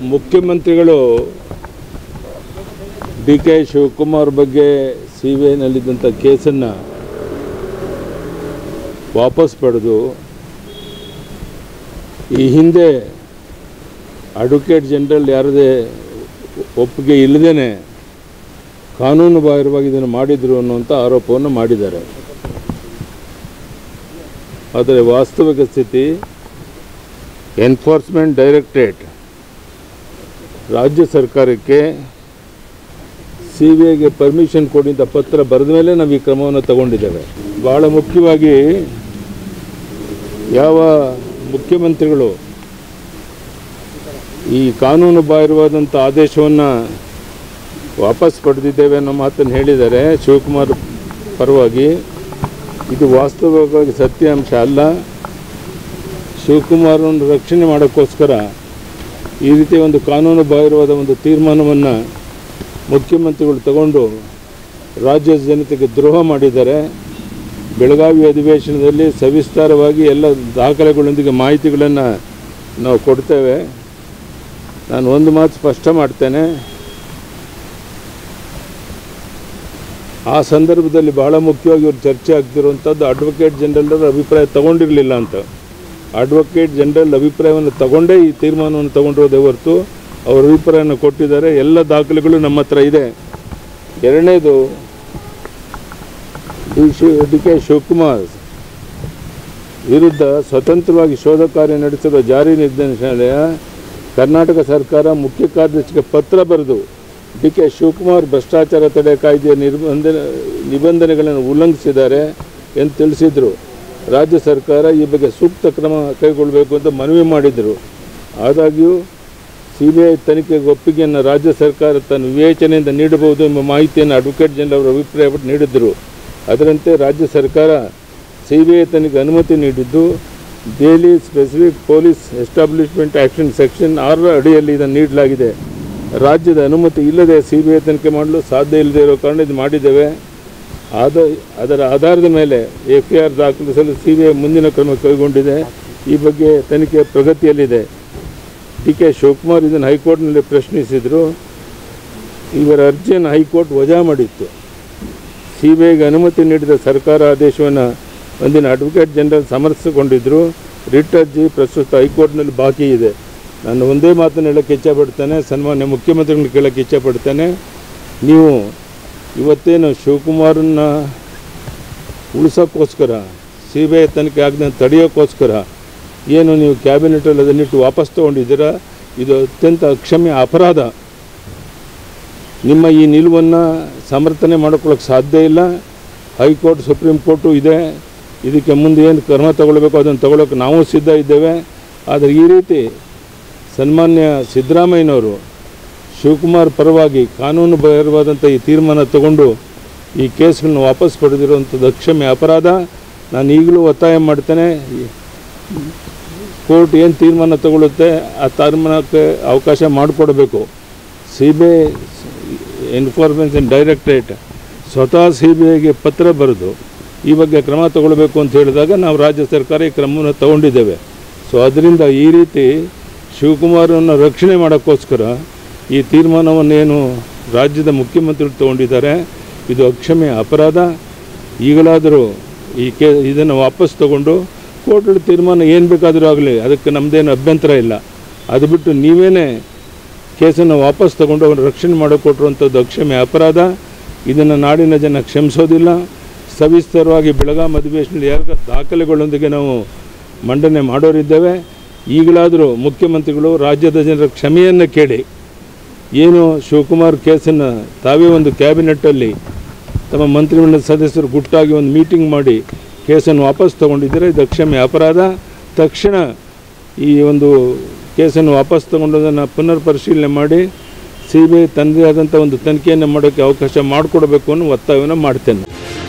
ಮುಖ್ಯಮಂತ್ರಿಗಳು D K Shivakumar ಬಗ್ಗೆ C B ಐನಲ್ಲಿದ್ದಂಥ ಕೇಸನ್ನು ವಾಪಸ್ ಪಡೆದು ಈ ಹಿಂದೆ ಅಡ್ವೊಕೇಟ್ ಜನರಲ್ ಯಾರದೇ ಒಪ್ಪಿಗೆ ಇಲ್ಲದೇ ಕಾನೂನು ಬಾಹಿರವಾಗಿ ಇದನ್ನು ಮಾಡಿದರು ಅನ್ನುವಂಥ ಆರೋಪವನ್ನು ಮಾಡಿದ್ದಾರೆ ಆದರೆ ವಾಸ್ತವಿಕ ಸ್ಥಿತಿ ಎನ್ಫೋರ್ಸ್ಮೆಂಟ್ ಡೈರೆಕ್ಟರೇಟ್ ರಾಜ್ಯ ಸರ್ಕಾರಕ್ಕೆ ಸಿ ಬಿ ಐಗೆ ಪರ್ಮಿಷನ್ ಕೊಡಿ ಅಂತ ಪತ್ರ ಬರೆದ ಮೇಲೆ ನಾವು ಈ ಕ್ರಮವನ್ನು ತಗೊಂಡಿದ್ದೇವೆ ಭಾಳ ಮುಖ್ಯವಾಗಿ ಯಾವ ಮುಖ್ಯಮಂತ್ರಿಗಳು ಈ ಕಾನೂನು ಬಾಹಿರವಾದಂಥ ಆದೇಶವನ್ನು ವಾಪಸ್ ಪಡೆದಿದ್ದೇವೆ ಅನ್ನೋ ಮಾತನ್ನು ಹೇಳಿದ್ದಾರೆ ಶಿವಕುಮಾರ್ ಪರವಾಗಿ ಇದು ವಾಸ್ತವವಾಗಿ ಸತ್ಯಾಂಶ ಅಲ್ಲ ಶಿವಕುಮಾರನ್ನು ರಕ್ಷಣೆ ಮಾಡೋಕ್ಕೋಸ್ಕರ ಈ ರೀತಿ ಒಂದು ಕಾನೂನು ಬಾಹಿರವಾದ ಒಂದು ತೀರ್ಮಾನವನ್ನು ಮುಖ್ಯಮಂತ್ರಿಗಳು ತಗೊಂಡು ರಾಜ್ಯದ ಜನತೆಗೆ ದ್ರೋಹ ಮಾಡಿದ್ದಾರೆ ಬೆಳಗಾವಿ ಅಧಿವೇಶನದಲ್ಲಿ ಸವಿಸ್ತಾರವಾಗಿ ಎಲ್ಲ ದಾಖಲೆಗಳೊಂದಿಗೆ ಮಾಹಿತಿಗಳನ್ನು ನಾವು ಕೊಡ್ತೇವೆ ನಾನು ಒಂದು ಮಾತು ಸ್ಪಷ್ಟ ಮಾಡ್ತೇನೆ ಆ ಸಂದರ್ಭದಲ್ಲಿ ಬಹಳ ಮುಖ್ಯವಾಗಿ ಇವರು ಚರ್ಚೆ ಆಗ್ತಿರುವಂಥದ್ದು ಅಡ್ವೊಕೇಟ್ ಜನರಲ್ ಅಭಿಪ್ರಾಯ ತಗೊಂಡಿರಲಿಲ್ಲ ಅಂತ ಅಡ್ವೊಕೇಟ್ ಜನರಲ್ ಅಭಿಪ್ರಾಯವನ್ನು ತಗೊಂಡೇ ಈ ತೀರ್ಮಾನವನ್ನು ತಗೊಂಡಿರೋದೇ ಹೊರತು ಅವ್ರ ಅಭಿಪ್ರಾಯನ ಕೊಟ್ಟಿದ್ದಾರೆ ಎಲ್ಲ ದಾಖಲೆಗಳು ನಮ್ಮ ಹತ್ರ ಇದೆ ಎರಡನೇದು ಡಿ ಶಿ ಡಿ ಕೆ ಶಿವಕುಮಾರ್ ವಿರುದ್ಧ ಸ್ವತಂತ್ರವಾಗಿ ಶೋಧ ಕಾರ್ಯ ನಡೆಸಿರುವ ಜಾರಿ ನಿರ್ದೇಶನಾಲಯ ಕರ್ನಾಟಕ ಸರ್ಕಾರ ಮುಖ್ಯ ಕಾರ್ಯದರ್ಶಿಗೆ ಪತ್ರ ಬರೆದು ಡಿ ಕೆ ಶಿವಕುಮಾರ್ ಭ್ರಷ್ಟಾಚಾರ ತಡೆ ಕಾಯ್ದೆಯ ನಿರ್ಬಂಧನ ನಿಬಂಧನೆಗಳನ್ನು ಉಲ್ಲಂಘಿಸಿದ್ದಾರೆ ಎಂದು ತಿಳಿಸಿದರು ರಾಜ್ಯ ಸರ್ಕಾರ ಈ ಬಗ್ಗೆ ಸೂಕ್ತ ಕ್ರಮ ಕೈಗೊಳ್ಳಬೇಕು ಅಂತ ಮನವಿ ಮಾಡಿದರು ಆದಾಗ್ಯೂ ಸಿ ಬಿ ಐ ತನಿಖೆಗೆ ಒಪ್ಪಿಗೆಯನ್ನು ರಾಜ್ಯ ಸರ್ಕಾರ ತನ್ನ ವಿವೇಚನೆಯಿಂದ ನೀಡಬಹುದು ಎಂಬ ಮಾಹಿತಿಯನ್ನು ಅಡ್ವೊಕೇಟ್ ಜನರಲ್ ಅವರು ಅಭಿಪ್ರಾಯಪಟ್ಟು ನೀಡಿದ್ದರು ಅದರಂತೆ ರಾಜ್ಯ ಸರ್ಕಾರ ಸಿ ಬಿ ಐ ತನಿಖೆ ಅನುಮತಿ ನೀಡಿದ್ದು Delhi specific police establishment action section ಆರರ ಅಡಿಯಲ್ಲಿ ಇದನ್ನು ನೀಡಲಾಗಿದೆ ರಾಜ್ಯದ ಅನುಮತಿ ಇಲ್ಲದೆ ಸಿ ಬಿ ಐ ತನಿಖೆ ಮಾಡಲು ಸಾಧ್ಯ ಇಲ್ಲದೆ ಇರೋ ಕಾರಣ ಇದು ಮಾಡಿದ್ದೇವೆ ಆದ ಅದರ ಆಧಾರದ ಮೇಲೆ ಎಫ್ ಐ ಆರ್ ದಾಖಲಿಸಲು ಸಿ ಬಿ ಐ ಮುಂದಿನ ಕ್ರಮ ಕೈಗೊಂಡಿದೆ ಈ ಬಗ್ಗೆ ತನಿಖೆ ಪ್ರಗತಿಯಲ್ಲಿದೆ ಡಿ ಕೆ ಶಿವಕುಮಾರ್ ಇದನ್ನು ಹೈಕೋರ್ಟ್ನಲ್ಲಿ ಪ್ರಶ್ನಿಸಿದರು ಇವರ ಅರ್ಜಿಯನ್ನು ಹೈಕೋರ್ಟ್ ವಜಾ ಮಾಡಿತ್ತು ಸಿ ಬಿ ಐಗೆ ಅನುಮತಿ ನೀಡಿದ ಸರ್ಕಾರ ಆದೇಶವನ್ನು ಒಂದಿನ ಅಡ್ವೊಕೇಟ್ ಜನರಲ್ ಸಮರ್ಥಿಸಿಕೊಂಡಿದ್ದರು ರಿಟ್ ಅರ್ಜಿ ಪ್ರಸ್ತುತ ಹೈಕೋರ್ಟ್ನಲ್ಲಿ ಬಾಕಿ ಇದೆ ನಾನು ಒಂದೇ ಮಾತನ್ನು ಹೇಳೋಕ್ಕೆ ಇಚ್ಛೆಪಡ್ತೇನೆ ಸನ್ಮಾನ್ಯ ಮುಖ್ಯಮಂತ್ರಿಗಳನ್ನ ಕೇಳೋಕ್ಕೆ ಇಚ್ಛೆಪಡ್ತೇನೆ ನೀವು ಇವತ್ತೇನು ಶಿವಕುಮಾರನ್ನ ಉಳಿಸೋಕ್ಕೋಸ್ಕರ ಸಿ ಬಿ ಐ ತನಿಖೆ ಆಗದಂತೆ ತಡೆಯೋಕ್ಕೋಸ್ಕರ ಏನು ನೀವು ಕ್ಯಾಬಿನೆಟಲ್ಲಿ ಅದನ್ನಿಟ್ಟು ವಾಪಸ್ ತೊಗೊಂಡಿದ್ದೀರಾ ಇದು ಅತ್ಯಂತ ಅಕ್ಷಮ್ಯ ಅಪರಾಧ ನಿಮ್ಮ ಈ ನಿಲುವನ್ನು ಸಮರ್ಥನೆ ಮಾಡ್ಕೊಳ್ಳೋಕೆ ಸಾಧ್ಯ ಇಲ್ಲ ಹೈಕೋರ್ಟ್ ಸುಪ್ರೀಂ ಕೋರ್ಟು ಇದೆ ಇದಕ್ಕೆ ಮುಂದೆ ಏನು ಕ್ರಮ ತಗೊಳ್ಬೇಕು ಅದನ್ನು ತಗೊಳ್ಳೋಕೆ ನಾವು ಸಿದ್ಧ ಇದ್ದೇವೆ ಆದರೆ ಈ ರೀತಿ ಸನ್ಮಾನ್ಯ ಸಿದ್ದರಾಮಯ್ಯನವರು ಶಿವಕುಮಾರ್ ಪರವಾಗಿ ಕಾನೂನು ಬಾಹಿರವಾದಂಥ ಈ ತೀರ್ಮಾನ ತಗೊಂಡು ಈ ಕೇಸ್ಗಳನ್ನ ವಾಪಸ್ ಪಡೆದಿರುವಂಥದ್ದು ಅಕ್ಷಮ್ಯ ಅಪರಾಧ ನಾನು ಈಗಲೂ ಒತ್ತಾಯ ಮಾಡ್ತೇನೆ ಈ ಕೋರ್ಟ್ ಏನು ತೀರ್ಮಾನ ತಗೊಳ್ಳುತ್ತೆ ಆ ತೀರ್ಮಾನಕ್ಕೆ ಅವಕಾಶ ಮಾಡಿಕೊಡ್ಬೇಕು C B I information directorate ಸ್ವತಃ ಸಿ ಬಿ ಐಗೆ ಪತ್ರ ಬರೆದು ಈ ಬಗ್ಗೆ ಕ್ರಮ ತಗೊಳ್ಬೇಕು ಅಂತ ಹೇಳಿದಾಗ ನಾವು ರಾಜ್ಯ ಸರ್ಕಾರ ಈ ಕ್ರಮವನ್ನು ತಗೊಂಡಿದ್ದೇವೆ ಸೊ ಅದರಿಂದ ಈ ರೀತಿ ಶಿವಕುಮಾರನ್ನು ರಕ್ಷಣೆ ಮಾಡೋಕ್ಕೋಸ್ಕರ ಈ ತೀರ್ಮಾನವನ್ನೇನು ರಾಜ್ಯದ ಮುಖ್ಯಮಂತ್ರಿಗಳು ತಗೊಂಡಿದ್ದಾರೆ ಇದು ಅಕ್ಷಮ್ಯ ಅಪರಾಧ ಈಗಲಾದರೂ ಈ ಕೇ ಇದನ್ನು ವಾಪಸ್ ತಗೊಂಡು ಕೋರ್ಟ್ ತೀರ್ಮಾನ ಏನು ಬೇಕಾದರೂ ಆಗಲಿ ಅದಕ್ಕೆ ನಮ್ಮದೇನು ಅಭ್ಯಂತರ ಇಲ್ಲ ಅದು ಬಿಟ್ಟು ನೀವೇನೇ ಕೇಸನ್ನು ವಾಪಸ್ ತಗೊಂಡು ಅವನು ರಕ್ಷಣೆ ಮಾಡಿಕೊಟ್ಟಿರುವಂಥದ್ದು ಅಕ್ಷಮ್ಯ ಅಪರಾಧ ಇದನ್ನು ನಾಡಿನ ಜನ ಕ್ಷಮಿಸೋದಿಲ್ಲ ಸವಿಸ್ತರವಾಗಿ ಬೆಳಗಾಂ ಅಧಿವೇಶನದಲ್ಲಿ ಯಾವ ದಾಖಲೆಗಳೊಂದಿಗೆ ನಾವು ಮಂಡನೆ ಮಾಡೋರಿದ್ದೇವೆ ಈಗಲಾದರೂ ಮುಖ್ಯಮಂತ್ರಿಗಳು ರಾಜ್ಯದ ಜನರ ಕ್ಷಮೆಯನ್ನು ಕೇಳಿ ಏನು ಶಿವಕುಮಾರ್ ಕೇಸನ್ನು ತಾವೇ ಒಂದು ಕ್ಯಾಬಿನೆಟ್ಟಲ್ಲಿ ತಮ್ಮ ಮಂತ್ರಿಮಂಡಲದ ಸದಸ್ಯರು ಗುಟ್ಟಾಗಿ ಒಂದು ಮೀಟಿಂಗ್ ಮಾಡಿ ಕೇಸನ್ನು ವಾಪಸ್ ತಗೊಂಡಿದ್ದಾರೆ ಇದು ಅಕ್ಷಮ್ಯ ಅಪರಾಧ ತಕ್ಷಣ ಈ ಒಂದು ಕೇಸನ್ನು ವಾಪಸ್ ತಗೊಂಡೋದನ್ನು ಪುನರ್ ಪರಿಶೀಲನೆ ಮಾಡಿ ಸಿ ಬಿ ಐ ತನ್ನದೇ ಆದಂಥ ಒಂದು ತನಿಖೆಯನ್ನು ಮಾಡೋಕ್ಕೆ ಅವಕಾಶ ಮಾಡಿಕೊಡ್ಬೇಕು ಅನ್ನೋ ಒತ್ತಾಯವನ್ನು ಮಾಡ್ತೇನೆ